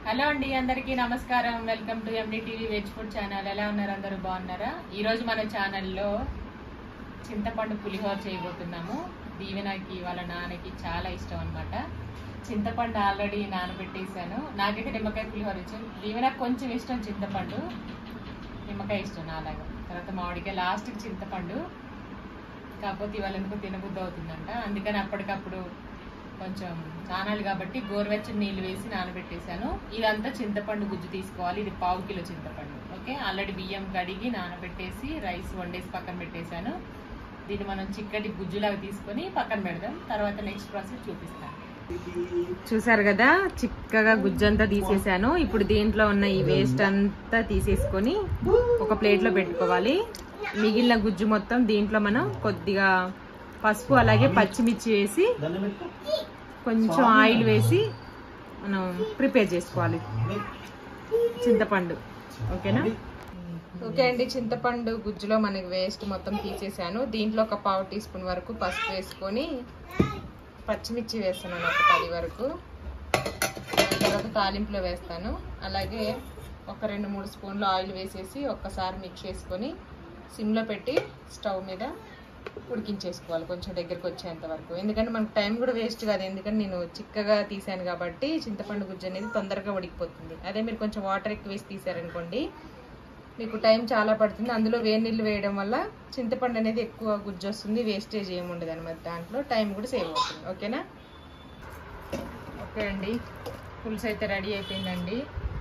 Hello అండి అందరికీ నమస్కారం welcome to MD TV veg food channel ఎలా ఉన్నారు అందరూ బాగున్నారా ఈ రోజు మన ఛానల్లో చింతపండు పులిహోర చేయబోతున్నాము దీవెనకి వాళ్ళ నాన్నకి చాలా ఇష్టం అన్నమాట చింతపండు ఆల్రెడీ నానబెట్టేసాను నాకైతే నిమ్మకాయ పులిహోర ఇచ్చాను దీవెనకు కొంచెం ఇష్టం చింతపండు నిమ్మకాయ ఇష్టం నాలాగా తర్వాత మామిడికాయ లాస్ట్కి చింతపండు కాకపోతే ఇవాళ ఎందుకు తినబుద్ధి అవుతుందంట అందుకని అప్పటికప్పుడు కొంచెం నానాలి కాబట్టి గోరువెచ్చని నీళ్ళు వేసి నానబెట్టేశాను ఇదంతా చింతపండు గుజ్జు తీసుకోవాలి ఇది పావు కిలో చింతపండు ఓకే ఆల్రెడీ బియ్యం కడిగి నానబెట్టేసి రైస్ వండేసి పక్కన పెట్టేశాను దీన్ని మనం చిక్కటి గుజ్జులాగా తీసుకొని పక్కన పెడదాం తర్వాత నెక్స్ట్ ప్రాసెస్ చూపిస్తాను చూసారు కదా చిక్కగా గుజ్జు అంతా తీసేసాను ఇప్పుడు దీంట్లో ఉన్న ఈ వేస్ట్ అంతా తీసేసుకొని ఒక ప్లేట్లో పెట్టుకోవాలి మిగిలిన గుజ్జు మొత్తం దీంట్లో మనం కొద్దిగా పసుపు అలాగే పచ్చిమిర్చి వేసి కొంచెం ఆయిల్ వేసి మనం ప్రిపేర్ చేసుకోవాలి చింతపండు ఓకేనా ఓకే అండి చింతపండు గుజ్జులో మనకి వేస్ట్ మొత్తం తీసేసాను దీంట్లో ఒక పావు టీ స్పూన్ వరకు పసుపు వేసుకొని పచ్చిమిర్చి వేస్తున్నాను ఒక పది వరకు తర్వాత తాలింపులో వేస్తాను అలాగే ఒక రెండు మూడు స్పూన్లు ఆయిల్ వేసేసి ఒక్కసారి మిక్స్ చేసుకొని సిమ్లో పెట్టి స్టవ్ మీద ఉడికించేసుకోవాలి కొంచెం దగ్గరికి వచ్చేంత వరకు ఎందుకంటే మనకు టైం కూడా వేస్ట్ కాదు ఎందుకంటే నేను చిక్కగా తీసాను కాబట్టి చింతపండు గుజ్జు అనేది తొందరగా ఉడికిపోతుంది అదే మీరు కొంచెం వాటర్ ఎక్కువ వేసి తీసారనుకోండి మీకు టైం చాలా పడుతుంది అందులో వేడి నీళ్ళు వేయడం వల్ల చింతపండు అనేది ఎక్కువ గుజ్జు వస్తుంది వేస్టేజ్ ఏమి ఉండదు అనమాట దాంట్లో టైం కూడా సేవ్ అవుతుంది ఓకేనా ఓకే అండి పులుసు అయితే రెడీ అయిపోయిందండి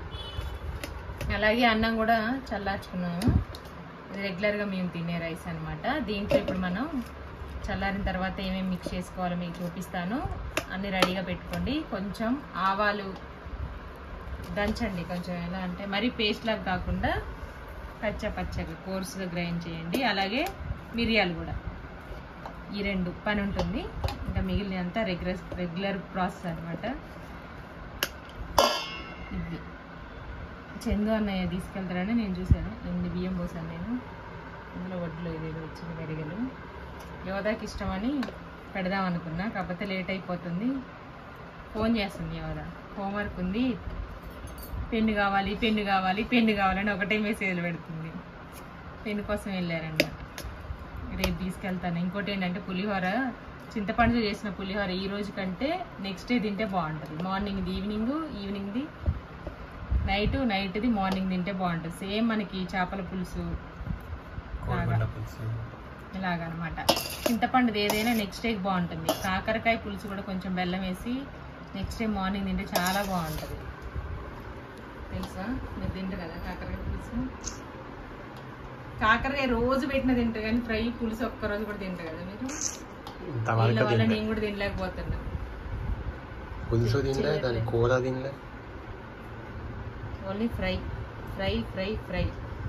అలాగే అన్నం కూడా చల్లార్చుకున్నాము ఇది రెగ్యులర్గా మేము తినే రైస్ అనమాట దీంట్లో ఇప్పుడు మనం చల్లారిన తర్వాత ఏమేమి మిక్స్ చేసుకోవాలో మీకు చూపిస్తాను అన్ని రెడీగా పెట్టుకోండి కొంచెం ఆవాలు దంచండి కొంచెం ఎలా అంటే మరీ పేస్ట్ లాగా కాకుండా పచ్చ పచ్చగా కోర్సుగా గ్రైండ్ చేయండి అలాగే మిరియాలు కూడా ఈ రెండు పని ఉంటుంది ఇంకా మిగిలినంతా రెగ్యులర్ రెగ్యులర్ ప్రాసెస్ అనమాట ఇది చందు అన్నయ్య తీసుకెళ్తారని నేను చూశాను ఎనిమిది బియ్యం పోసాను నేను ఇందులో వడ్లు ఏదేదో వచ్చింది వెరగలు యోధాకి ఇష్టమని పెడదాం అనుకున్నా కాకపోతే లేట్ అయిపోతుంది ఫోన్ చేస్తుంది యోధ హోంవర్క్ ఉంది పెన్ను కావాలి పెన్ను కావాలి పెన్ను కావాలని ఒకటే మెసేజ్ పెడుతుంది పెన్ను కోసం వెళ్ళారండి రేపు తీసుకెళ్తాను ఇంకోటి ఏంటంటే పులిహోర చింతపండుతో చేసిన పులిహోర ఈ రోజు కంటే నెక్స్ట్ డే తింటే బాగుంటుంది మార్నింగ్ది ఈవినింగ్ ఈవినింగ్ది నైట్ నైట్ది మార్నింగ్ తింటే బాగుంటుంది సేమ్ మనకి చేపల పులుసు లాగా ఇలాగనమాట చింతపండుది ఏదైనా నెక్స్ట్ డేకి బాగుంటుంది కాకరకాయ పులుసు కూడా కొంచెం బెల్లం వేసి నెక్స్ట్ డే మార్నింగ్ తింటే చాలా బాగుంటుంది తెలుసా మీరు తింటారు కదా కాకరకాయ పులుసు కాకరకాయ రోజు పెట్టిన తింటారు కానీ ఫ్రై పులుసు ఒక్క రోజు కూడా తింటారు కదా మీరు వీళ్ళ వల్ల నేను కూడా తినలేకపోతున్నా పులుసు తినలే దాని కూర తినలే only fry fry fry fry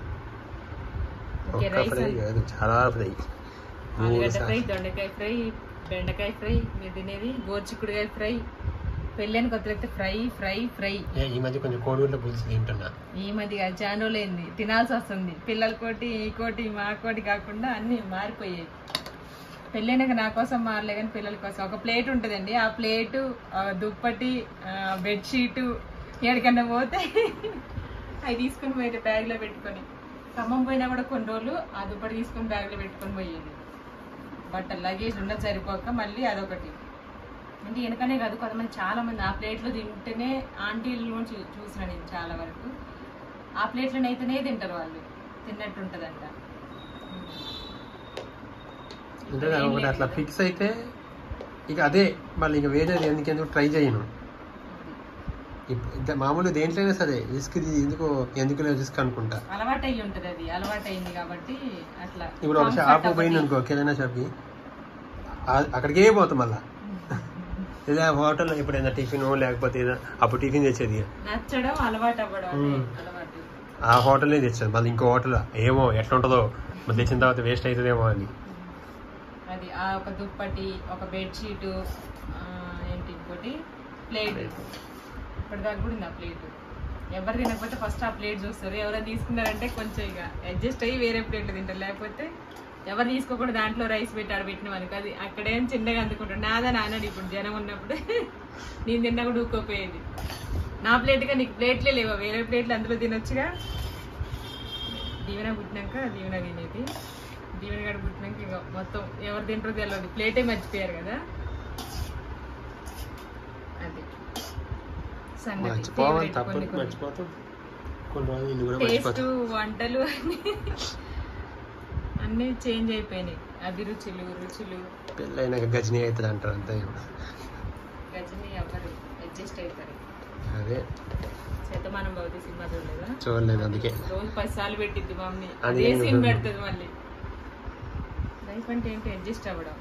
okay ఒక్క రైస్ ఫ్రై కాదు చాలా ఫ్రై మూడు ఆలుగడ్డ ఫ్రై సార్లు దొండకాయ ఫ్రై బెండకాయ ఫ్రై మీరు తినేది గోరుచిక్కుడుకాయ ఫ్రై పెళ్ళైన కొత్తలో అయితే ఫ్రై ఫ్రై ఫ్రై ఏ, ఈ మధ్య కొంచెం కోడిగుడ్ల పులుసు తింటున్నా ఈ మధ్య చాండోలేంది తినాల్సి వస్తుంది పిల్లల కోటి ఈ కోటి మా కోటి కాకుండా అన్ని మారిపోయాయి పెళ్ళైనాక నా కోసం మారలే కానీ పిల్లల కోసం ఒక ప్లేట్ ఉంటుందండి ఆ ప్లేటు ఆ దుప్పటి ఆ బెడ్షీటు ఎక్కడికన్నా పోతే అవి తీసుకొని పోయేది బ్యాగ్లో పెట్టుకొని ఖమ్మం పోయినా కూడా కొన్ని రోజులు ఆ దుప్పటి తీసుకొని బ్యాగ్లో పెట్టుకొని పోయేది బట్ లగేజ్ ఉన్నది సరిపోక మళ్ళీ అదొకటి అంటే వెనకనే కాదు కొంతమంది చాలా మంది ఆ ప్లేట్లో తింటేనే ఆంటీల నుంచి చూసిన నేను చాలా వరకు ఆ ప్లేట్లను అయితేనే తింటారు వాళ్ళు తిన్నట్టు ఉంటదంట అంటే నాకు ఒకటి అట్లా ఫిక్స్ అయితే ఇక అదే మళ్ళీ ఇక వేరేది ఎందుకెందుకు ట్రై చేయను ఇప్- ఇంకా మామూలు దేంట్లోనే సరే రిస్క్ ఇది ఎందుకు ఎందుకు రిస్క్ అనుకుంటా అలవాటు అయ్యి ఉంటది అది అలవాటు అయింది కాబట్టి అట్లా ఇప్పుడు ఒక comfort షాప్ ఒకటి. పోయింది అనుకో కిరాణా షాప్కి ఆ- అక్కడికే పోతాం మళ్ళా లేదా హోటల్ ఎప్పుడైనా టిఫిన్ లేకపోతే ఏదో అప్పుడు టిఫిన్ తెచ్చేది ఇక. నచ్చడం అలవాటు అవ్వడం అదే మ్మ్. అలవాటు ఆ హోటల్నే తెచ్చాను మళ్ళీ ఇంకో హోటల్ ఏమో ఎట్లా ఉంటుందో మళ్ళీ తెచ్చిన తర్వాత వేస్ట్ అవుతుందేమో అని అది ఆ ఒక దుప్పటి ఒక బెడ్షీట్ ఏంటి ఇంకోటి ప్లేట్ ఇప్పటిదాకా కూడా ఉంది ఆ ప్లేట్ ఎవరు తినకపోతే ఫస్ట్ ఆ ప్లేట్ చూస్తారు ఎవరైనా తీసుకున్నారంటే కొంచెం ఇక అడ్జస్ట్ అయ్యి వేరే ప్లేట్లు తింటారు లేకపోతే ఎవరు తీసుకోకుండా దాంట్లో రైస్ పెట్టి ఆడ పెట్టిన మనకి అది అక్కడేం చిన్నగా అందుకుంటాడు నాదా నాన్నడు ఇప్పుడు జనం ఉన్నప్పుడు నేను తిన్నా కూడా ఊక్కోపోయేది నా ప్లేట్గా నీకు ప్లేట్లే లేవా వేరే ప్లేట్లు అందులో తినొచ్చుగా దీవెన పుట్టినాక దీవెన తినేది దీవెన గడ పుట్టినాక ఇంకా మొత్తం ఎవరు తింటారో తెలియదు ప్లేటే మర్చిపోయారు కదా అది సంగతి మర్చిపోవాలి Favorite తప్పదు కొన్ని కొన్ని. మర్చిపోతాం కొన్ని రోజులు ఇల్లు కూడా టేస్ట్ మర్చిపోతాం వంటలు అన్ని అన్నీ చేంజ్ అయిపోయినాయి అభిరుచులు రుచులు పెళ్ళైనాక గజనీ అవుతుంది అంటారు అంతా ఇక. గజని ఎవరు అడ్జస్ట్ అవుతారు అదే శతమానం భవతి సినిమా చూడలేదా చూడలేదు అందుకే రోజు పది సార్లు పెట్టిద్ది మమ్మీ అది అదే నేను సీన్ చూడను. పెడుతుంది మళ్ళీ లైఫ్ అంటే ఏంటి అడ్జస్ట్ అవ్వడం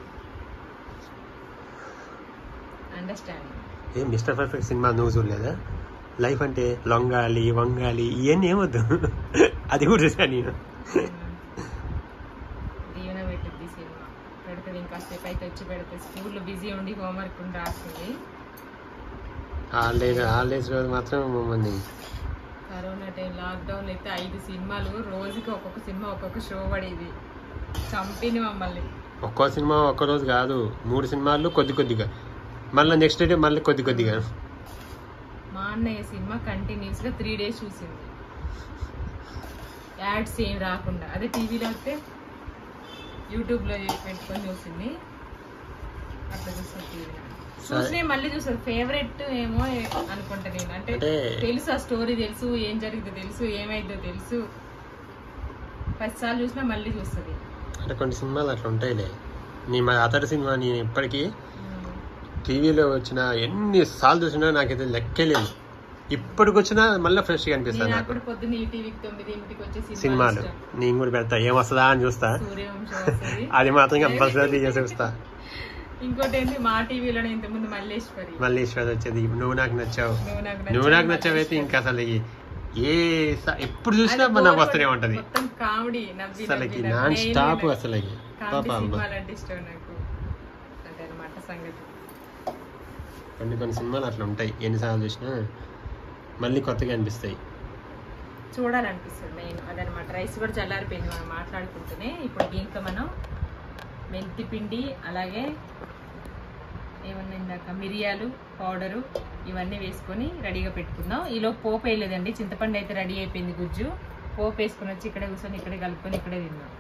అండర్స్టాండింగ్ ఏం మిస్టర్ పర్ఫెక్ట్ సినిమా నువ్వు చూడలేదా లైఫ్ అంటే లొంగాలి వంగాలి ఇవన్నీ ఏమొద్దు అది కూడా చూసాను నేను దీవెన పెట్టిద్ది సినిమా పెడుతుంది ఇంకాసేపు అయితే వచ్చి పెడుతుంది స్కూల్లో బిజీ ఉండి హోంవర్క్ ఉండి రాస్తుంది హాలిడేస్ హాలిడేస్ రోజు మాత్రం మమ్మల్ని కరోనా టైం లాక్డౌన్ అయితే ఐదు సినిమాలు రోజుకి ఒక్కొక్క సినిమా ఒక్కొక్క షో పడేది చంపింది మమ్మల్ని ఒక్కో సినిమా ఒక్క రోజు కాదు మూడు సినిమాలు కొద్ది కొద్దిగా మళ్ళీ నెక్స్ట్ డే మళ్ళీ కొద్ది కొద్దిగా మా అన్నయ్య సినిమా కంటిన్యూస్ గా త్రీ డేస్ చూసింది యాడ్స్ ఏం రాకుండా అదే టీవీలో వస్తే యూట్యూబ్ లో పెట్టుకొని చూసింది అట్లా చూస్తుంది టీవీ చూసినే మళ్ళీ చూస్తుంది ఫేవరెట్ ఏమో అనుకుంటా నేను అంటే అంటే తెలుసు ఆ స్టోరీ తెలుసు ఏం జరిగిందో తెలుసు ఏమైందో తెలుసు పది సార్లు చూసినా మళ్ళీ చూస్తుంది అంటే కొన్ని సినిమాలు అట్లా ఉంటాయిలే నీ మా అతడి సినిమా నేను ఇప్పటికీ టీవీలో వచ్చిన ఎన్ని సార్లు చూసినా నాకైతే లెక్కే లేదు ఇప్పటికి వచ్చినా మళ్ళీ ఫ్రెష్గా అనిపిస్తుంది నేను నాకు అప్పుడు పొద్దున్న ఈ టీవీకి తొమ్మిది ఇంటికి వచ్చే సినిమాలు సినిమాలు ఇష్టం. నేను కూడా పెడతా ఏం వస్తుందా అని చూస్తా సూర్యవంశం వస్తుంది అది మాత్రం కంపల్సరీ చేసి చూస్తా ఇంకోటి ఏంటి మా టీవీలోనే ఇంతకుముందు మల్లేశ్వరి మళ్ళీ ఈశ్వర్ వచ్చేది నువ్వు నాకు నచ్చావు నువ్వు నాకు నువ్వు నాకు నచ్చావు, నచ్చావైతే ఇంకా అసలు ఈ- ఏ స- ఎప్పుడు చూసినా అది మన నాకు bore వస్తూనే కొట్టి- ఉంటది మొత్తం కామెడీ నవ్వి అసలు నవ్వి నాన్ నవ్వి. స్టాప్ నేను అసలు పాప కామెడీ అమ్మ సినిమాలు అంటే ఇష్టం నాకు అదనమాట సంగతి కొన్ని కొన్ని సినిమాలు అట్లా ఉంటాయి ఎన్నిసార్లు చూసినా మళ్ళీ కొత్తగా అనిపిస్తాయి చూడాలనిపిస్తుంది నేను అదనమాట రైస్ కూడా చల్లారిపోయింది మనం మాట్లాడుకుంటూనే ఇప్పుడు దీంట్లో మనం మెంతి పిండి అలాగే ఏమన్నా ఇందాక మిరియాలు పౌడరు ఇవన్నీ వేసుకొని రెడీగా పెట్టుకుందాం ఈలో పోపు వేయలేదండి చింతపండు అయితే రెడీ అయిపోయింది గుజ్జు పోపు వేసుకొని వచ్చి ఇక్కడే కూర్చొని ఇక్కడే కలుపుకొని ఇక్కడే తిందాం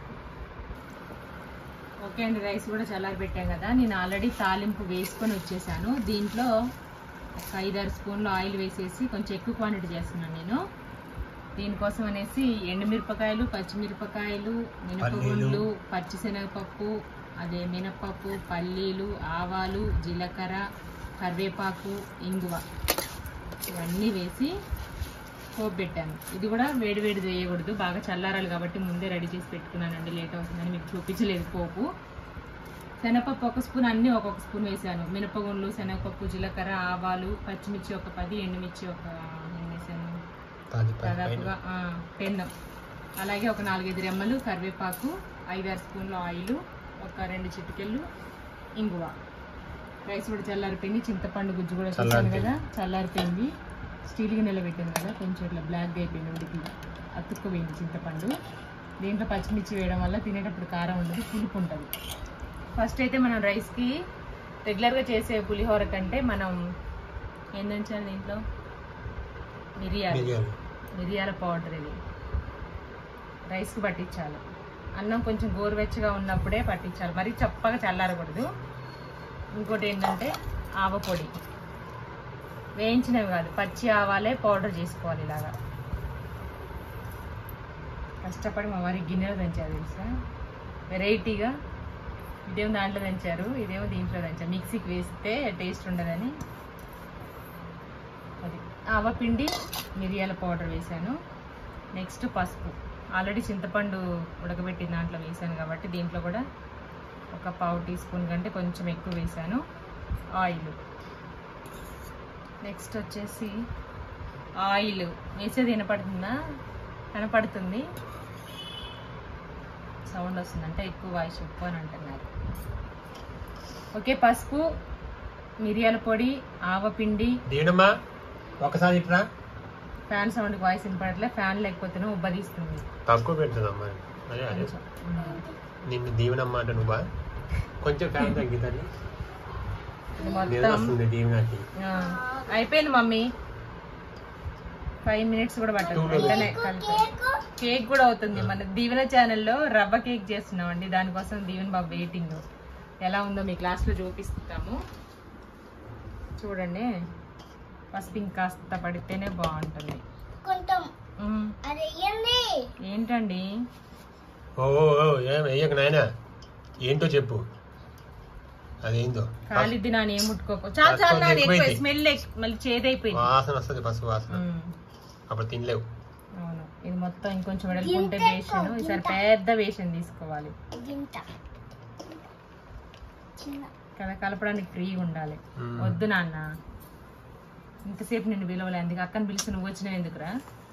ఓకే అండి రైస్ కూడా చల్లారి పెట్టాం కదా నేను ఆల్రెడీ తాలింపు వేసుకొని వచ్చేసాను దీంట్లో ఒక ఐదారు స్పూన్లు ఆయిల్ వేసేసి కొంచెం ఎక్కువ క్వాంటిటీ చేస్తున్నాను నేను దీనికోసం అనేసి ఎండుమిరపకాయలు పచ్చిమిరపకాయలు మినపగుండ్లు పచ్చిశనగపప్పు అదే మినపప్పు పల్లీలు ఆవాలు జీలకర్ర కరివేపాకు ఇంగువ ఇవన్నీ వేసి పోపు పెట్టాను ఇది కూడా వేడి వేడి వేయకూడదు బాగా చల్లారాలి కాబట్టి ముందే రెడీ చేసి పెట్టుకున్నానండి లేట్ అవుతుందని మీకు చూపించలేదు పోపు శనగపప్పు ఒక స్పూన్ అన్ని ఒక్కొక్క స్పూన్ వేసాను మినపగుండ్లు శనగపప్పు జీలకర్ర ఆవాలు పచ్చిమిర్చి ఒక పది ఎండుమిర్చి ఒక ఎన్ని వేసాను పది పది పైన. దాదాపుగా ఆ, పెన్నం అలాగే ఒక నాలుగైదు రెమ్మలు కరివేపాకు ఐదారు స్పూన్లు ఆయిల్ ఒక రెండు చిటికెళ్ళు ఇంగువ రైస్ కూడా చల్లారిపోయింది చింతపండు గుజ్జు కూడా చూసాను చల్లారిపోయింది. కదా చల్లారిపోయింది స్టీల్కి నిలబెట్టింది కదా కొంచెం ఇట్లా బ్లాక్ అయిపోయింది ఉడికి అతుక్కుపోయింది చింతపండు దీంట్లో పచ్చిమిర్చి వేయడం వల్ల తినేటప్పుడు కారం ఉండదు పులుపు ఉంటుంది ఫస్ట్ అయితే మనం రైస్కి రెగ్యులర్గా చేసే పులిహోర కంటే మనం ఏం దంచాలి దీంట్లో మిరియాలు మిరియాలు మిరియాల పౌడర్ ఇది రైస్కి పట్టించాలి అన్నం కొంచెం గోరువెచ్చగా ఉన్నప్పుడే పట్టించాలి మరీ చప్పగా చల్లారకూడదు ఇంకోటి ఏంటంటే ఆవ పొడి వేయించినవి కాదు పచ్చి ఆవాలే పౌడర్ చేసుకోవాలి ఇలాగా కష్టపడి మా వారి గిన్నెలో దంచారు తెలుసా వెరైటీగా ఇదేమో దాంట్లో దంచారు ఇదేమో దీంట్లో దంచారు మిక్సీకి వేస్తే టేస్ట్ ఉండదని అది ఆవపిండి మిరియాల పౌడర్ వేసాను నెక్స్ట్ పసుపు ఆల్రెడీ చింతపండు ఉడకబెట్టిన దాంట్లో వేసాను కాబట్టి దీంట్లో కూడా ఒక పావు టీ స్పూన్ కంటే కొంచెం ఎక్కువ వేసాను ఆయిల్ నెక్స్ట్ వచ్చేసి ఆయిల్ వేసేది వినపడుతుందా కనపడుతుంది సౌండ్ వస్తుంది అంటే ఎక్కువ వాయిస్ ఎక్కువ అని అంటున్నారు ఓకే పసుపు మిరియాల పొడి ఆవపిండి దీనమ్మా ఒకసారి ఇట్రా ఫ్యాన్ సౌండ్ వాయిస్ వినపడట్లే ఫ్యాన్ లేకపోతేనే ఉబ్బదీస్తుంది తక్కువ పెడుతుందమ్మా అదే అదే కొంచెం. ఉమ్. నిన్ను దీవెనమ్మ అంటే నువ్వా కొంచెం ఫ్యాన్ తగ్గుతుంది ఇది నిద్ర మొత్తం వస్తుంది దీవెనకి ఆ, అయిపోయింది మమ్మీ ఫైవ్ మినిట్స్ కూడా పట్టదు Two minutes. వెంటనే కలిపి కేక్ కూడా అవుతుంది మన దీవెన ఛానల్లో రవ్వ కేక్ చేస్తున్నామండి దానికోసం దీవెన బాబు వెయిటింగ్ ఎలా ఉందో మీ క్లాస్లో చూపిస్తాము చూడండి పసుపు ఇంకాస్త పడితేనే బాగుంటుంది కొంచెం మ్మ్. అది ఇయ్యండి ఏంటండి ఓ ఓ, ఓ, ఏం వెయ్యకు నాయనా ఏంటో చెప్పు అదేందో కాలిద్ది నాని ఏం ముట్టుకోకు చాలా పసుపు చాలా నాని ఎక్కువ ఎక్కువైంది. స్మెల్ మళ్ళీ చేదైపోయింది వాసన వస్తుంది పసుపు వాసన మ్మ్. అప్పుడు తినలేవు అవును ఇది మొత్తం ఇంకొంచెం వెడల్పుంటే వేషన్ ఈసారి పెద్ద వేషన్ తీసుకోవాలి గింత చిన్న కదా కలపడానికి ఫ్రీగా ఉండాలి మ్మ్. వద్దు నాన్న ఇంతసేపు నిన్ను పిలవలే అందుకు అక్కని పిలిచి నువ్వు వచ్చినావు ఎందుకురా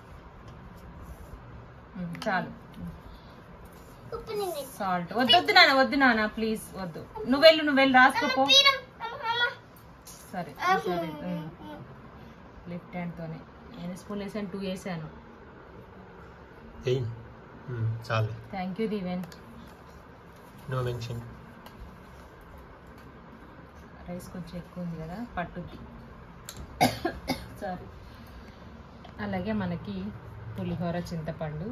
మ్మ్, చాలు ఉప్పు నిండి సాల్ట్ వద్దు వద్దు నాన్న వద్దు నాన్న ప్లీజ్ వద్దు నువ్వు వెళ్ళు నువ్వు వెళ్ళి రాసుకోపో పీరం అమ్మ అమ్మ సరే సరే లెఫ్ట్ హ్యాండ్తోనే నేను స్పూన్ వేసాను టూ వేసాను ఎయ్ ఉమ్, చాలే థ్యాంక్ యూ దీవెన్ నో మెన్షన్ రైస్ కొంచెం ఎక్కువ ఉంది కదా పట్టుద్ది సారీ అలాగే మనకి పులిహోర చింతపండు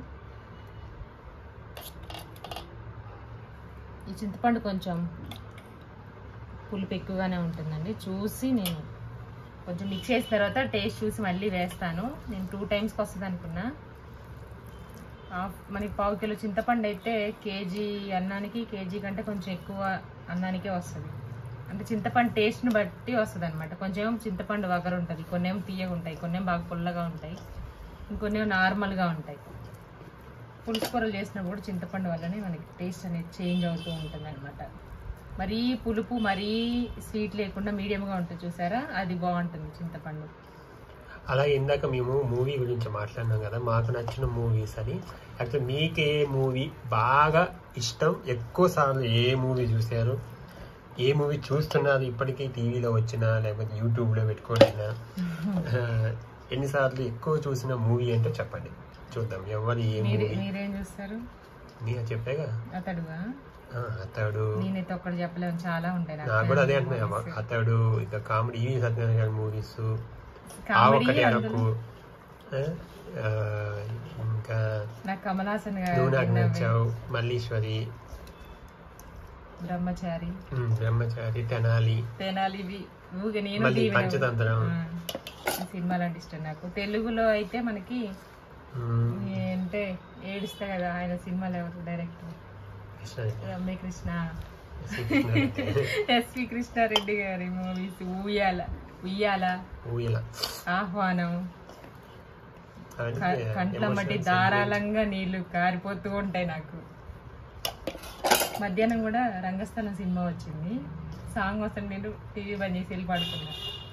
ఈ చింతపండు కొంచెం పులుపు ఎక్కువగానే ఉంటుందండి చూసి నేను కొంచెం మిక్స్ చేసిన తర్వాత టేస్ట్ చూసి మళ్ళీ వేస్తాను నేను టూ టైమ్స్కి వస్తుంది అనుకున్నా హాఫ్ మనకి పావు కిలో చింతపండు అయితే కేజీ అన్నానికి కేజీ కంటే కొంచెం ఎక్కువ అన్నానికే వస్తుంది అంటే చింతపండు టేస్ట్ని బట్టి వస్తుంది అనమాట కొంచెం చింతపండు వగరు ఉంటుంది కొన్ని ఏమో తీయగా ఉంటాయి కొన్ని ఏమో బాగా పుల్లగా ఉంటాయి ఇంకొన్ని ఏమో నార్మల్గా ఉంటాయి పులుసు కూరలు చేసినప్పుడు చింతపండు వల్లనే మనకి టేస్ట్ అనేది చేంజ్ అవుతూ ఉంటుంది అనమాట మరీ పులుపు మరీ స్వీట్ లేకుండా మీడియంగా ఉంటుంది చూసారా అది బాగుంటుంది చింతపండు అలాగే ఇందాక మేము మూవీ గురించి మాట్లాడినాం కదా మాకు నచ్చిన మూవీస్ అని యాక్చువల్ మీకు ఏ మూవీ బాగా ఇష్టం ఎక్కువ సార్లు ఏ మూవీ చూశారు ఏ మూవీ చూస్తున్నారు ఇప్పటికీ టీవీలో వచ్చినా లేకపోతే యూట్యూబ్లో పెట్టుకోవచ్చినా ఎన్నిసార్లు ఎక్కువ చూసిన మూవీ ఏంటో చెప్పండి చూద్దాం ఎవరు ఏ మీరు మూవీ మీరేం చూస్తారు నేను చెప్పాగా అతడుగా ఆ, అతడు నేనైతే ఒక్కటి చెప్పలేము చాలా ఉంటాయి నాకు కూడా అదే అంటున్నా అతడు ఇక కామెడీ ఈ సత్యనారాయణ గారి మూవీస్ ఆ కామెడీ ఒకటి అందులో అరకు ఆ, ఆ, ఇంకా నాకు కమల్ హాసన్ నువ్వు నాకు గారు నచ్చావు మల్లీశ్వరి బ్రహ్మచారి ఉమ్, బ్రహ్మచారి తెనాలి తెనాలి ఇవి ఊగే నేను మళ్ళీ దీవెన. పంచతంత్రం ఆ, ఈ సినిమాలు అంటే ఇష్టం నాకు తెలుగులో అయితే మనకి ఉమ్, అంటే ఏడుస్తా కదా ఆయన సినిమాలు ఎవరు డైరెక్టర్ కృష్ణారెడ్డి. రమ్యకృష్ణ శ్రీకృష్ణారెడ్డి. ఎస్వి కృష్ణారెడ్డి గారి మూవీస్ ఊయాల ఉయ్యాల ఊయల ఆహ్వానం అవన్నీ క- కంట్ల మట్టి emotions, ధారాళంగా నీళ్లు కారిపోతూ ఉంటాయి నాకు మధ్యాహ్నం కూడా రంగస్థలం సినిమా వచ్చింది సాంగ్ వస్తుంది నేను టీవీ బంద్ చేసి వెళ్ళి పడుకున్నా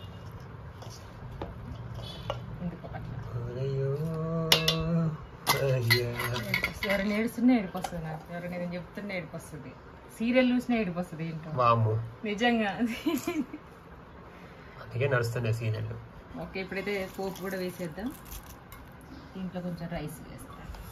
ఎందుకో అట్లా ఒరయ్యో, అయ్యా. ఎవరైనా ఏడుస్తున్నా ఏడిపోస్తుంది నాకు ఎవరైనా ఏదైనా చెప్తున్నా ఏడిపోస్తుంది సీరియల్ చూసినా ఏడిపోస్తుంది ఏంటో వాము నిజంగా అందుకే నడుస్తున్నాయి సీరియల్ ఓకే ఇప్పుడైతే పోపు కూడా వేసేద్దాం దీంట్లో కొంచెం రైస్ వేస్తాం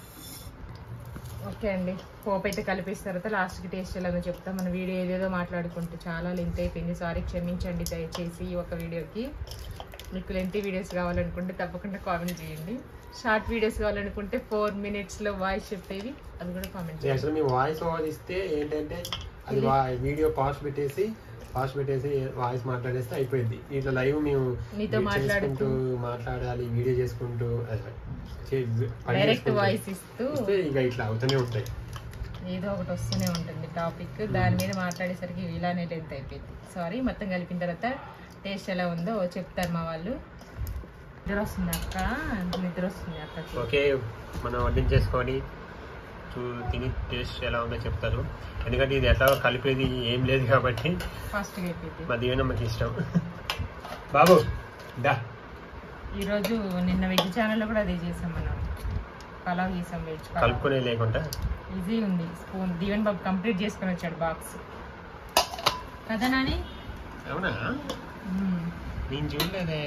ఓకే అండి పోపు అయితే కలిపేసిన తర్వాత లాస్ట్కి టేస్ట్ ఎలాగో చెప్తాం మన వీడియో ఏదేదో మాట్లాడుకుంటూ చాలా లెంత్ అయిపోయింది సారీ క్షమించండి దయచేసి ఈ ఒక వీడియోకి మీకు లెంత్ వీడియోస్ కావాలనుకుంటే తప్పకుండా కామెంట్ చేయండి షార్ట్ వీడియోస్ కావాలనుకుంటే ఫోర్ మినిట్స్లో వాయిస్ చెప్పేవి అది కూడా కామెంట్ చేయండి యాక్చువల్ మీ వాయిస్ ఓవర్ ఇస్తే ఏంటంటే అది వీడియో పాస్ట్ పెట్టేసి పాస్ట్ పెట్టేసి వాయిస్ మాట్లాడేస్తే అయిపోయింది ఇట్లా లైవ్ మేము మీతో చేసుకుంటూ మాట్లాడుతూ మాట్లాడాలి వీడియో చేసుకుంటూ అదే, చే- పని డైరెక్ట్ చేసుకుంటూ వాయిస్ ఇస్తూ ఇస్తే ఇక ఇట్లా అవుతూనే ఉంటాయి ఏదో ఒకటి వస్తూనే ఉంటుంది టాపిక్ దాని మీద మాట్లాడేసరికి ఇలానే లెంత్ అయిపోయింది సారీ మొత్తం కలిపిన తర్వాత టేస్ట్ ఎలా ఉందో చెప్తారు మా వాళ్ళు నిద్ర వస్తుంది అక్క నిద్ర వస్తుంది అక్కకి ఓకే మనం వడ్డించేసుకొని చూ తిని టేస్ట్ ఎలా ఉందో చెప్తారు ఎందుకంటే ఇది ఎట్లా కలిపేది ఏం లేదు కాబట్టి ఫాస్ట్గా అయిపోయింది మా దీవెనమ్మకి ఇష్టం బాబు దా ఈరోజు నిన్న వెజ్ ఛానల్లో కూడా అదే చేసాం మనం పలావ్ చేసాం వెజ్ పలావ్ కలుపుకునే లేకుండా ఈజీ ఉంది స్పూన్ దీవెన్ బాబు కంప్లీట్ చేసుకొని వచ్చాడు బాక్స్ కదా నాని అవునా మ్మ్. నేను చూడలేదే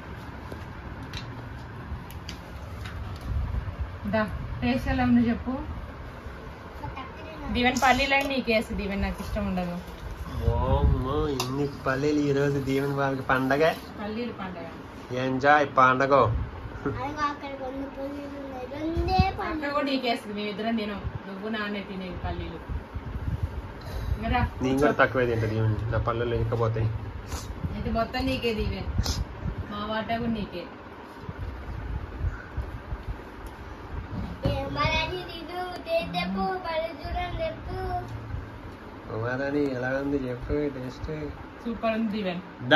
దా టేస్ట్ ఎలా ఉందో చెప్పు దీవెన్ పల్లీలని నీకేసి దీవెన్ నాకు ఇష్టం ఉండదు ఓమ్మో ఇన్ని పల్లెలు ఈరోజు దీవెన వాళ్ళకి పండగ పల్లీలు పండగ ఎంజాయ్ పండగ అదిగో అక్కడ రెండు పల్లీలు ఉన్నాయి రెండే అక్కడ పల్లీలు కూడా నీకేస్తుంది మేము ఇద్దరం తిను నువ్వు నాన్నే తినేది పల్లీలు ఇంకా నేను కూడా తక్కువే తింటది నా పళ్ళలో ఇంకపోతాయి ఇది మొత్తం నీకే దీవే మా వాటా కూడా నీకే మరి అది తిను తెప్పు పళ్ళు చూడండి తెప్పు కుమారాని ఎలా ఉంది చెప్పు టేస్ట్ సూపర్ ఉంది దీవెన్ దా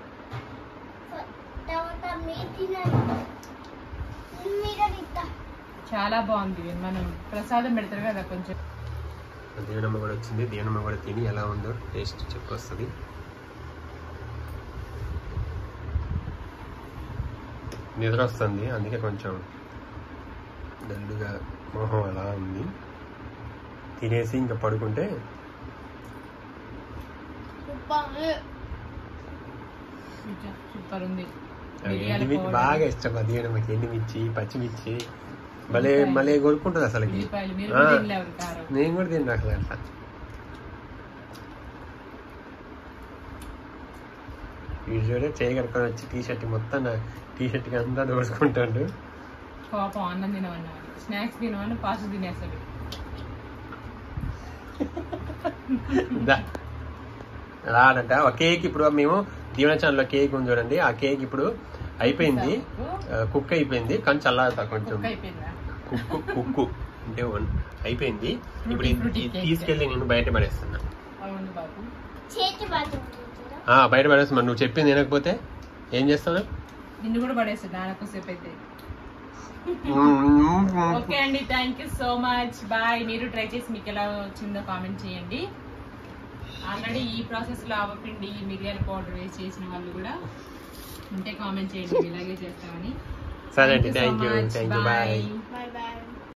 తర్వాత మీరు తినండి మీరు తింటా చాలా బాగుంది దీవెన్ మనం ప్రసాదం పెడతారు కదా కొంచెం దేవనమ్మ కూడా వచ్చింది దేవనమ్మ కూడా తిని ఎలా ఉందో టేస్ట్ చెప్పొస్తుంది నిద్ర వస్తుంది అందుకే కొంచెం డల్లుగా మొహం అలా ఉంది తినేసి ఇంకా పడుకుంటే సూపర్ ఉంది అది మిరియాల ఎండుమిర్చి powder, బాగా ఇష్టం అది దేవనమ్మకి ఎండుమిర్చి పచ్చిమిర్చి భలే ఉల్లిపాయలు. భలే కొనుక్కుంటుంది అసలుకి ఉల్లిపాయలు మీరు ఆ, కూడా తినలేవు కారం నేను కూడా తిన్నా అసలు అట్లా వీడియోలో చేయగలుగుతాను వచ్చి టీ షర్ట్ మొత్తం నా టీ షర్ట్కి అంతా దోసుకుంటాడు కోపం అన్నం తినమన్నా స్నాక్స్ తినమని పాస్ తినేస్తాడు దా. రాడంట ఒక కేక్ ఇప్పుడు మేము దీవెన ఛానల్లో కేక్ ఉంది చూడండి ఆ కేక్ ఇప్పుడు అయిపోయింది ఆ, కుక్ అయిపోయింది కానీ చల్లారుతా కొంచెం కుక్ అయిపోయిందా కుక్కు కుక్కు అంటే వన్- అయిపోయింది ఇప్పుడు ఇది- fruity ఇది cake. తీసుకెళ్ళి నేను బయట పడేస్తున్నా అవును బాబు చేతి బాగా ఆ, బయట పడేస్తున్నా నువ్వు చెప్పింది వినకపోతే ఏం చేస్తాను నిన్ను కూడా పడేస్తాడు నాన్నకు సేపు అయితే ఓకే అండి thank you so much bye మీరు ట్రై చేసి మీకు ఎలా వచ్చిందో కామెంట్ చేయండి ఆల్రెడీ ఈ ప్రాసెస్ లో ఆవపిండి మిరియాల పౌడర్ వేసి చేసిన వాళ్ళు కూడా ఉంటే కామెంట్ చేయండి ఇలాగే చేస్తామని సరే అండి thank you thank you bye bye